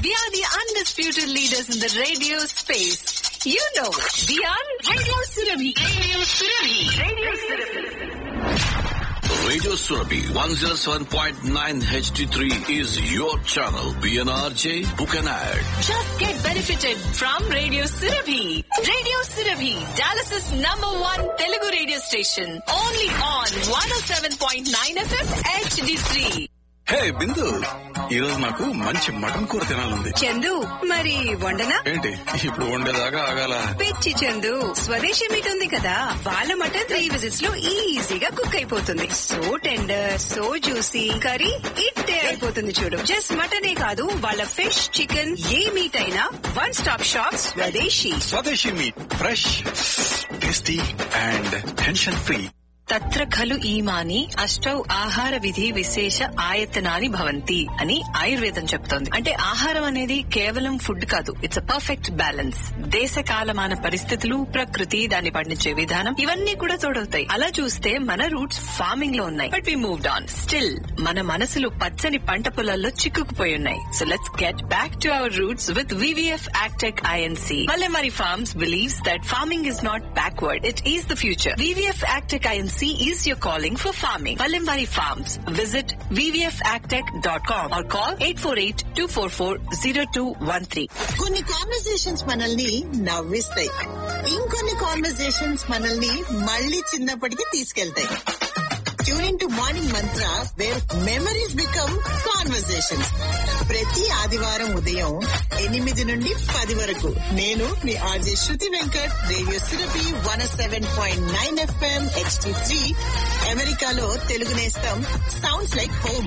We are the undisputed leaders in the radio space. You know, we are Radio Surabhi. Radio Surabhi. Radio Surabhi. Radio Surabhi 107.9 HD3 is your channel. PNRJ, book an ad. Just get benefited from Radio Surabhi. Radio Surabhi, Dallas's number one Telugu radio station. Only on 107.9 FM HD3. హే బిందు ఈ రోజు నాకు మంచి mutton కూర తినాలంది చందు మరి వండనా ఏంటి ఇప్పుడు వండేదాకా ఆగాల పిచ్చి చందు స్వదేశీ మీట్ ఉంది కదా వాళ్ళ మటన్ త్రీ విజిట్స్ లో ఈజీగా కుక్ అయిపోతుంది so tender so juicy curry ఇట్టే అయిపోతుంది చూడు జస్ట్ మటనే కాదు వాళ్ళ ఫిష్ చికెన్ ఏ మీట్ అయినా one stop shop Swadeshi Swadeshi meat fresh tasty and tension free తత్ర ఖలు ఈమాని అష్టౌ ఆహార విధి విశేష ఆయతనాని భవంతి అని ఆయుర్వేదం చెప్తోంది అంటే ఆహారం అనేది కేవలం ఫుడ్ కాదు ఇట్స్ అ పర్ఫెక్ట్ బ్యాలెన్స్ దేశ కాలమాన పరిస్థితులు ప్రకృతి దాన్ని పండించే విధానం ఇవన్నీ కూడా తోడవుతాయి అలా చూస్తే మన రూట్స్ ఫార్మింగ్ లో ఉన్నాయి but we moved on still మన మనసులు పచ్చని పంట పొలాల్లో చిక్కుకుపోయి ఉన్నాయి so let's get back to our roots with VVF agtech Inc Palamari Farms believes that farming is not backward, it is the future. VVF Agtech INC is your calling for farming. Palamari Farms. Visit vvfagtech.com or call 848-244-0213. కొన్ని conversations మనల్ని నవ్విస్తాయి ఇంకొన్ని conversations మనల్ని మళ్ళీ చిన్నప్పటికి తీసుకెళ్తాయి tuning to morning mantra where memories become conversations ప్రతి ఆదివారం ఉదయం ఎనిమిది నుండి పది వరకు నేను మీ RJ Shruti Venkat radio Surabhi one seven point nine FM HD three అమెరికాలో తెలుగు నేస్తం సౌండ్స్ లైక్ హోమ్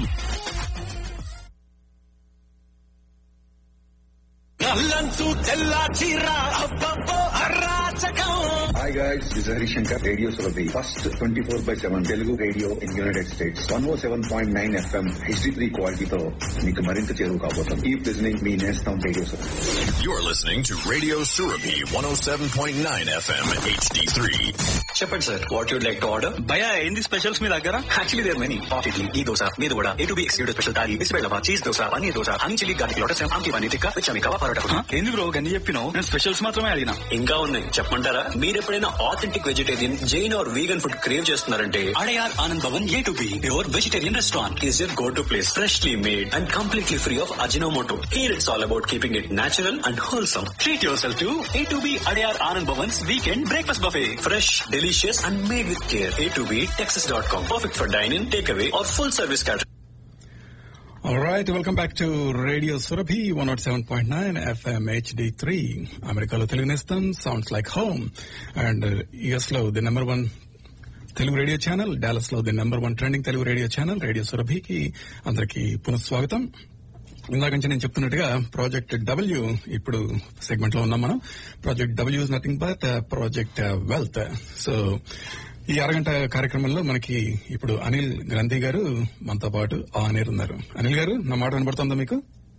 నల్లంచు తెల్ల చీర అబ్బబ్బో అరాచకం Hi guys, this is Hari Shankar, Radio Surabhi. First 24 by 7 Telugu radio in United States. 107.9 FM HD3 క్వాలిటీతో మీకు మరింత చేరువు కాబోతాం. Keep listening మీ నేస్తం radio Surabhi. You're listening to Radio Surabhi 107.9 FM HD3. చెప్పండి sir what you'd like to order భయ ఏంది specials మీ దగ్గర actually there many hot idli ఈ దోశ మీద కూడా A two B excluded special thali బిస్బెల్లవా cheese dosa paneer dosa honey chilli garlic lotus ఆమ్కి పన్నీర్ టిక్కా విచమి కవా పరోటా హ? ఏంది బ్రో గన్ని చెప్పినావు నేను స్పెషల్స్ మాత్రమే అడిగినా ఇంకా ఉన్నాయి చెప్పమంటారా మీరు ఎప్పుడైనా authentic vegetarian Jain or vegan food crave చేస్తున్నారంటే Adyar Anand Bhavan A two B your vegetarian restaurant is your go to place freshly made and completely free of Ajinomoto here it's all about keeping it natural and wholesome treat yourself to A two B Adyar Anand Bhavan's weekend breakfast buffet fresh delicious and made with care A two B Texas dot com perfect for dyne in take away or full service cater right welcome back to radio Surabhi one naught seven point nine FM HD three అమెరికాలో తెలుగు నేస్తం sounds like home and US లో the number one Telugu radio channel Dallas లో the number one trending Telugu radio channel radio సురభికి అందరికి పునఃస్వాగతం ఇందాక నుంచి నేను చెప్తున్నట్టుగా ప్రాజెక్ట్ డబ్ల్యూ ఇప్పుడు సెగ్మెంట్ లో ఉన్నాం మనం project W is nothing but project wealth so ఈ అరగంట కార్యక్రమంలో మనకి ఇప్పుడు అనిల్ గ్రంథి గారు మనతో పాటు ఆన్ ఎయిర్ ఉన్నారు అనిల్ గారు నా మాట వినబడుతుందా మీకు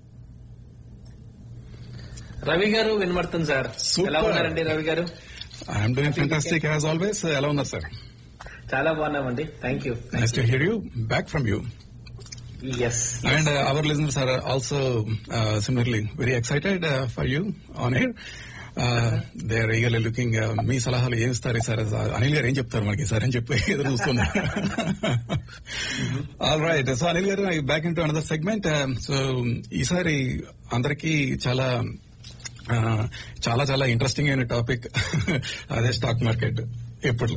రవి గారు వినబడుతుంది సార్ Super. ఎలా ఉన్నారండి రవి గారు I'm doing fantastic as always ఎలా ఉన్నారు సార్ చాలా బాగున్నామండి thank you nice to hear you back from U S and our listeners are also similarly very excited for you on air they are eagerly looking మీ సలహాలు ఏమి ఇస్తారు sir Anil గారు ఏం చెప్తారు మనకి సార్ అని చెప్పి ఎదురు చూస్తున్నా ఆల్ రైట్ సో అనిల్ గారు back in to another segment so ఈసారి అందరికీ చాలా uh, చాలా చాలా ఇంట్రెస్టింగ్ అయిన టాపిక్ అదే స్టాక్ మార్కెట్ ఎప్పుడు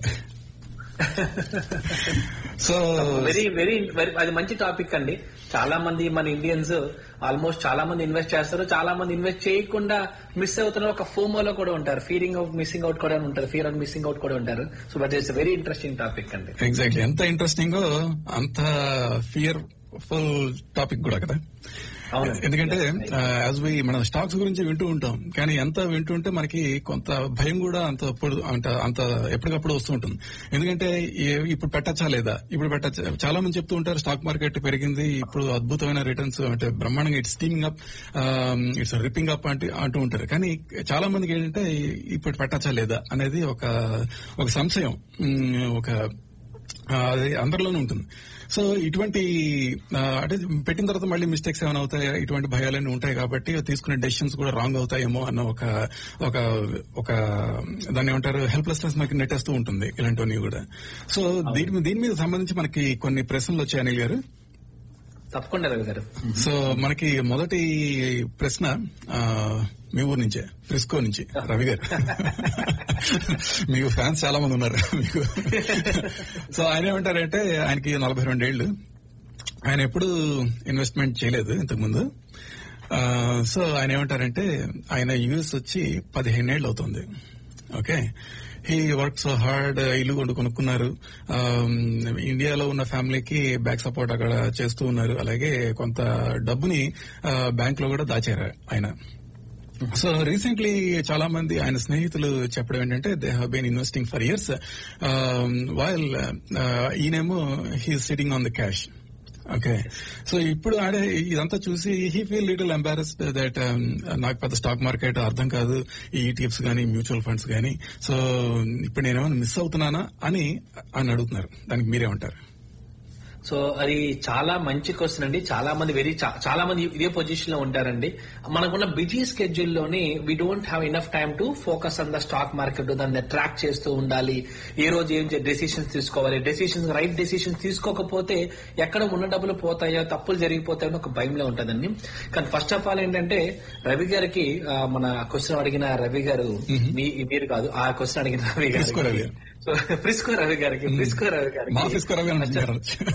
సో వెరీ వెరీ వెరీ అది మంచి టాపిక్ అండి చాలా మంది మన ఇండియన్స్ ఆల్మోస్ట్ చాలా మంది ఇన్వెస్ట్ చేస్తారు చాలా మంది ఇన్వెస్ట్ చేయకుండా మిస్ అవుతున్న ఒక ఫోమోలో కూడా ఉంటారు ఫీరింగ్ అవుట్ మిస్సింగ్ అవుట్ కూడా ఉంటారు ఫీర్ అవుట్ మిస్సింగ్ అవుట్ కూడా ఉంటారు so but it's very interesting topic అండి ఎగ్జాక్ట్లీ ఎంత ఇంట్రెస్టింగ్ అంత ఫియర్ ఫుల్ టాపిక్ కూడా కదా అవునండి. ఎందుకంటే Yes, యాజ్ వి మనం స్టాక్స్ గురించి వింటూ ఉంటాం కానీ ఎంత వింటూ ఉంటే మనకి కొంత భయం కూడా అంత అప్పుడు- అంత అంత ఎప్పటికప్పుడు వస్తూ ఉంటుంది ఎందుకంటే ఏ- ఇప్పుడు పెట్టచ్చా లేదా ఇప్పుడు పెట్టచ్చా చాలా మంది చెప్తూ ఉంటారు స్టాక్ మార్కెట్ పెరిగింది ఇప్పుడు అద్భుతమైన రిటర్న్స్ అంటే బ్రహ్మాండంగా it's steaming up it's ripping up అంటే అంటూ ఉంటారు కానీ చాలా మందికి ఏంటంటే ఇప్పుడు పెట్టచ్చా లేదా అనేది ఒక ఒక సంశయం ఉమ్, ఒక ఆ, అది అందరిలోనూ ఉంటుంది సో ఇటువంటి ఆ, అంటే పెట్టిన తర్వాత మళ్ళీ మిస్టేక్స్ ఏమైనా అవుతాయా ఇటువంటి భయాలన్నీ ఉంటాయి కాబట్టి తీసుకునే డెసిషన్స్ కూడా రాంగ్ అవుతాయేమో అన్న ఒక ఒక ఒక దాన్ని ఏమంటారు హెల్ప్లెస్నెస్ మనకి నెట్టేస్తూ ఉంటుంది ఇలాంటివన్నీ కూడా సో దీని మీద- దీని మీద సంబంధించి మనకి కొన్ని ప్రశ్నలు వచ్చాయి అనిల్ గారు తప్పకుండా రవి గారు సో మనకి మొదటి ప్రశ్న ఆ, మీ ఊరు నుంచే ఫ్రిస్కో నుంచి రవి గారు మీకు ఫ్యాన్స్ చాలా మంది ఉన్నారు మీకు సో ఆయన ఏమంటారంటే ఆయనకి నలభై రెండేళ్లు ఆయన ఎప్పుడు ఇన్వెస్ట్మెంట్ చేయలేదు ఇంతకు ముందు ఆ, సో ఆయన ఏమంటారంటే ఆయన యుఎస్ వచ్చి పదిహేనేళ్ళు అవుతుంది okay he work so hard ఇల్లు కొండు కొనుక్కున్నారు ఆమ్, ఇండియాలో ఉన్న ఫ్యామిలీకి బ్యాక్ సపోర్ట్ అక్కడ చేస్తూ ఉన్నారు అలాగే కొంత డబ్బుని బ్యాంక్ లో కూడా దాచారు ఆయన సో రీసెంట్లీ చాలా మంది ఆయన స్నేహితులు చెప్పడం ఏంటంటే they have been investing for years while ఈయనేమో he sitting on the cash okay so ఇప్పుడు ఆడే ఇదంతా చూసి he feel little embarrassed that నాకు పెద్ద స్టాక్ మార్కెట్ అర్థం కాదు ఈ ఈటీఎఫ్స్ గానీ మ్యూచువల్ ఫండ్స్ గానీ సో ఇప్పుడు నేనేమైనా మిస్ అవుతున్నానా అని అని అడుగుతున్నారు దానికి మీరేమంటారు సో అది చాలా మంచి క్వశ్చన్ అండి చాలా మంది వెరీ చాలా మంది ఇదే పొజిషన్ లో ఉంటారండి మనకున్న బిజీ స్కెడ్యూల్ లోని we don't have enough time to focus on the stock market దాన్ని ట్రాక్ చేస్తూ ఉండాలి ఏ రోజు ఏం డెసిషన్స్ తీసుకోవాలి డెసిషన్స్ రైట్ డెసిషన్స్ తీసుకోకపోతే ఎక్కడ ఉన్న డబ్బులు పోతాయో తప్పులు జరిగిపోతాయో ఒక భయంలో ఉంటుందండి కానీ ఫస్ట్ ఆఫ్ ఆల్ ఏంటంటే రవి గారికి ఆ, మన క్వశ్చన్ అడిగిన రవి గారు మీ- మీరు కాదు ఆ క్వశ్చన్ అడిగిన రవి ఫ్రిస్కో రవి గారు గారు. సో ఫ్రిస్కో రవి గారికి ఫ్రిస్కో రవి గారికి మా ఫిస్కో రవి అని అంటున్నారు.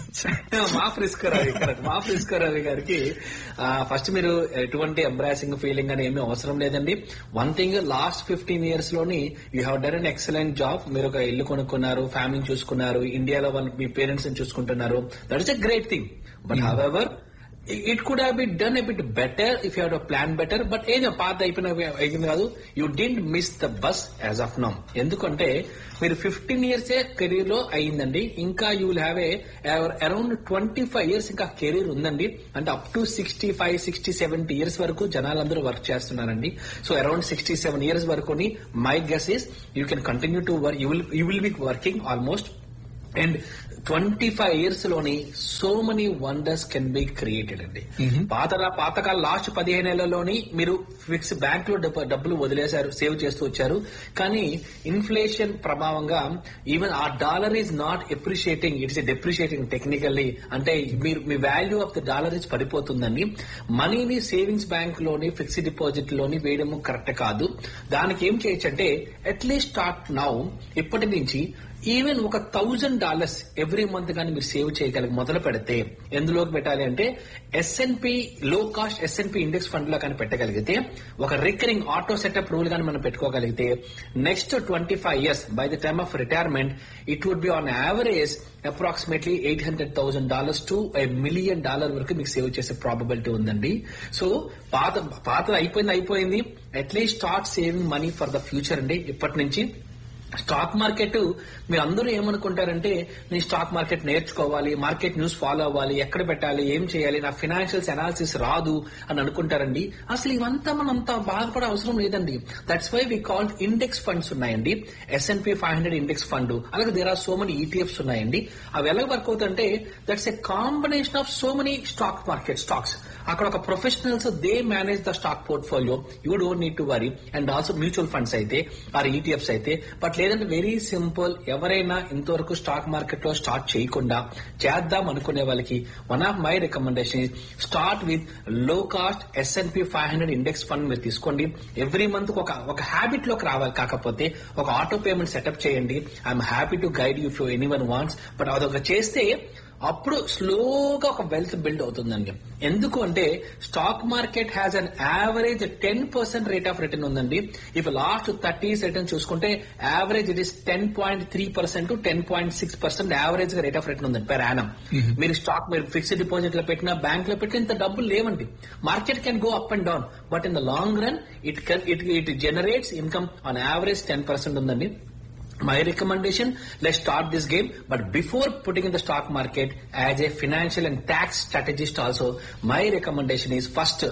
మా ఫ్రిస్కో రవి కరెక్ట్ మా ఫ్రిస్కో రవి గారికి ఫస్ట్ మీరు ఎటువంటి ఎంబ్రాసింగ్ ఫీలింగ్ అని ఏమీ అవసరం లేదండి one thing last fifteen years లోని you have done an excellent job మీరు ఒక ఇల్లు కొనుక్కున్నారు ఫ్యామిలీని చూసుకున్నారు ఇండియాలో వాళ్ళ మీ పేరెంట్స్ ని చూసుకుంటున్నారు that is a great thing but however it could have be done a bit better if you have plan better but ఏదో పాత అయిపోయిన అయిపోయింది కాదు you didn't miss the bus as of now ఎందుకంటే మీరు ఫిఫ్టీన్ ఇయర్స్ కెరీర్ లో అయిందండి ఇంకా you will have a around twenty five years ఇంకా కెరీర్ ఉందండి అంటే up to sixty five sixty seventy years వరకు జనాలందరూ వర్క్ చేస్తున్నారండి so around sixty seven years వరకు my guess is you can continue to work you will you will be working almost and twenty five years లోని so many wonders can be created అండి పాత పాతకాల last పదిహేను నెలల్లోని మీరు fix bank లో డబ్బు- డబ్బులు వదిలేశారు సేవ్ చేస్తూ వచ్చారు కానీ ఇన్ఫ్లేషన్ ప్రభావంగా ఈవెన్ ఆ dollar is not appreciating it's depreciating technically అంటే మీరు మీ value of the dollar is పడిపోతుందండి మనీని సేవింగ్స్ బ్యాంక్ లోని ఫిక్స్డ్ డిపాజిట్ లోని వేయడం కరెక్ట్ కాదు దానికి ఏం చేయొచ్చు అంటే అట్లీస్ట్ స్టార్ట్ నౌ ఇప్పటి నుంచి ఈవెన్ ఒక థౌజండ్ డాలర్స్ ఎవ్రీ మంత్ కానీ మీరు సేవ్ చేయగలిగి మొదలు పెడితే ఎందులోకి పెట్టాలి అంటే ఎస్ఎన్పి లో కాస్ట్ ఎస్ఎన్పి ఇండెక్స్ ఫండ్ లో కానీ పెట్టగలిగితే ఒక రికరింగ్ ఆటో సెటప్ రూల్ కానీ మనం పెట్టుకోగలిగితే next twenty five years by the time of retirement it would be on average approximately eight hundred thousand dollars to million dollar వరకు మీకు save చేసే probability ఉందండి సో పాత పాత అయిపోయింది అయిపోయింది at least start saving money for the future అండి ఇప్పటి నుంచి స్టాక్ మార్కెట్ మీరు అందరూ ఏమనుకుంటారంటే నేను స్టాక్ మార్కెట్ నేర్చుకోవాలి మార్కెట్ న్యూస్ ఫాలో అవ్వాలి ఎక్కడ పెట్టాలి ఏం చేయాలి నా ఫినాన్షియల్స్ అనాలిసిస్ రాదు అని అనుకుంటారండి అసలు ఇవంతా మనం అంత బాధపడే అవసరం లేదండి that's why we call index funds ఉన్నాయండి S and P five hundred index fund అలాగే there are so many ETFs ఉన్నాయండి అవి ఎలా వర్క్ అవుతుంటే that's a combination of so many stock market stocks అక్కడ ఒక professionals they manage the stock portfolio you don't need to worry and also mutual funds అయితే or ETFs అయితే but లేదంటే very simple ఎవరైనా ఇంతవరకు స్టాక్ మార్కెట్ లో start చేయకుండా చేద్దాం అనుకునే వాళ్ళకి one of my recommendation start with low cost S and P five hundred index fund మీరు తీసుకోండి ఎవ్రీ మంత్ ఒక ఒక హ్యాబిట్ లోకి రావాలి కాకపోతే ఒక ఆటో పేమెంట్ సెటప్ చేయండి I'm happy to guide you few any one wants but అదొక చేస్తే అప్పుడు స్లోగా ఒక వెల్త్ బిల్డ్ అవుతుందండి ఎందుకు అంటే stock market has an average ten percent rate of return ఉందండి ఇఫ్ లాస్ట్ థర్టీ రిటర్న్ చూసుకుంటే average it is ten point three percent ten point six percent average గా రేట్ ఆఫ్ రిటర్న్ ఉందండి per annum మీరు stock మీరు fixed deposit లో పెట్టినా bank లో పెట్టిన ఇంత డబ్బులు లేవండి market can go up and down but in the long run it can it it generates income on average ten percent ఉందండి my recommendation let's start this game but before putting in the stock market as a financial and tax strategist also my recommendation is first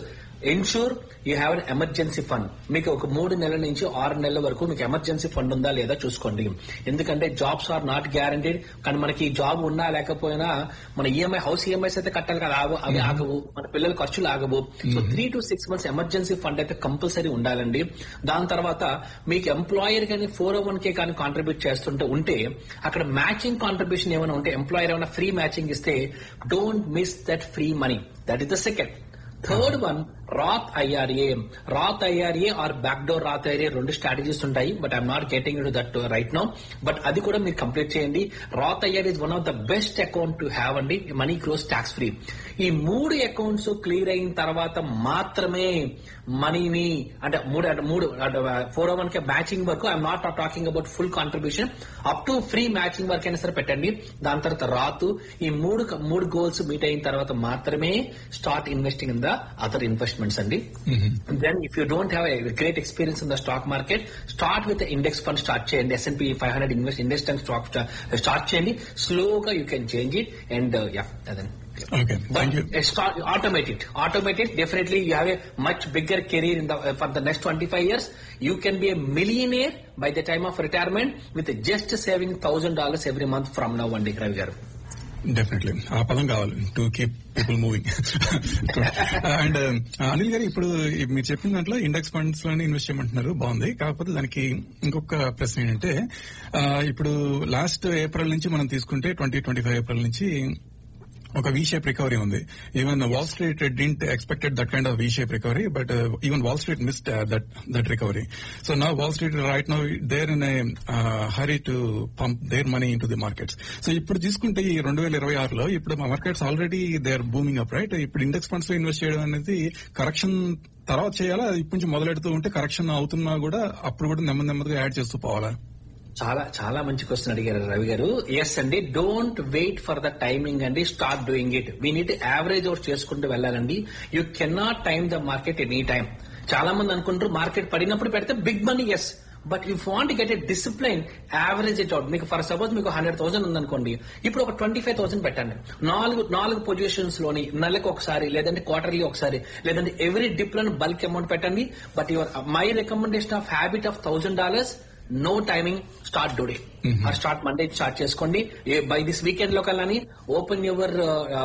ensure you have an emergency fund మీకు ఒక మూడు నెలల నుంచి ఆరు నెలల వరకు మీకు ఎమర్జెన్సీ ఫండ్ ఉందా లేదా చూసుకోండి ఎందుకంటే జాబ్స్ ఆర్ నాట్ గ్యారంటీడ్ కానీ మనకి జాబ్ ఉన్నా లేకపోయినా మన ఈఎంఐ హౌస్ ఈఎంఐస్ అయితే కట్టాలి కదా ఆగు- అవి ఆగవు మన పిల్లల ఖర్చులు ఆగవు so three to six months emergency fund అయితే కంపల్సరీ ఉండాలండి దాని తర్వాత మీకు ఎంప్లాయర్ కానీ ఫోర్ ఓ వన్ కే కానీ కాంట్రిబ్యూట్ చేస్తుంటే ఉంటే అక్కడ మ్యాచింగ్ కాంట్రిబ్యూషన్ ఏమైనా ఉంటే ఎంప్లాయర్ ఏమైనా ఫ్రీ మ్యాచింగ్ ఇస్తే don't miss that free money that is the second third one Roth IRA Roth IRA or back door Roth IRA రెండు స్ట్రాటజీస్ ఉంటాయి but I'm not getting to that right now but అది కూడా మీరు complete చేయండి Roth IRA is one of the best account to have అండి money grows tax free ఈ మూడు accounts clear అయిన తర్వాత మాత్రమే మనీని అంటే మూడు అంటే మూడు four O one K matching వరకు I'm not talking about full contribution up to free matching వరకు అయినా సరే పెట్టండి దాని తర్వాత రాతు ఈ మూడు మూడు గోల్స్ మీట్ అయిన తర్వాత మాత్రమే start investing in the other investments అండి then if you don't have great experience in the stock market start with index fund start చేయండి S and P five hundred invest index stock start చేయండి స్లోగా you can change it and yeah అదే okay But thank you uh, start, automate it. Automate it. Definitely, you have a much bigger career in the uh, for the next 25 years. You can be a millionaire by the time of retirement with just saving thousand dollars every month from now. One day, Ravi garu. Definitely ఆ పదం కావాలి to keep people moving and Anil గారు ఇప్పుడు ఈ మీరు చెప్పిన దాంట్లో index funds లోనే ఇన్వెస్ట్ చేయమంటున్నారు బాగుంది కాకపోతే దానికి ఇంకొక ప్రశ్న ఏంటంటే ఆ, ఇప్పుడు లాస్ట్ ఏప్రిల్ నుంచి మనం తీసుకుంటే ట్వంటీ ట్వంటీ ఫైవ్ ఏప్రిల్ నుంచి ఒక వి షేప్ రికవరీ ఉంది even Wall Street didn't expected that kind of V shape recovery but even Wall Street missed that that recovery so నా Wall Street right now they're in hurry to pump their money into the markets so ఇప్పుడు తీసుకుంటే ఈ రెండు వేల ఇరవై ఆరులో ఇప్పుడు మా markets already they are booming up right ఇప్పుడు ఇండెక్స్ ఫండ్స్ లో ఇన్వెస్ట్ చేయడం అనేది కరెక్షన్ తర్వాత చేయాలా ఇప్పటి నుంచి మొదలెడుతూ ఉంటే కరెక్షన్ అవుతున్నా కూడా అప్పుడు కూడా నెమ్మది నెమ్మదిగా యాడ్ చేస్తూ పోవాలా చాలా చాలా మంచి క్వశ్చన్ అడిగారు రవి గారు ఎస్ అండి don't wait for the timing అండి start doing it we need average out చేసుకుంటూ వెళ్ళాలండి you cannot time the market any time చాలా మంది అనుకుంటారు మార్కెట్ పడినప్పుడు పెడితే big money yes but if want get a discipline average it out మీకు for suppose మీకు హండ్రెడ్ థౌసండ్ ఉందనుకోండి ఇప్పుడు ఒక ట్వంటీ ఫైవ్ థౌసండ్ పెట్టండి నాలుగు నాలుగు పొజిషన్స్ లోని నెలకు ఒకసారి లేదంటే క్వార్టర్లీ ఒకసారి లేదంటే ఎవ్రీ డిప్ లోని బల్క్ అమౌంట్ పెట్టండి but your my recommendation of habit of thousand dollars no timing start today or start Monday start చేసుకోండి బై దిస్ వీకెండ్ లో కల్లా ఓపెన్ యువర్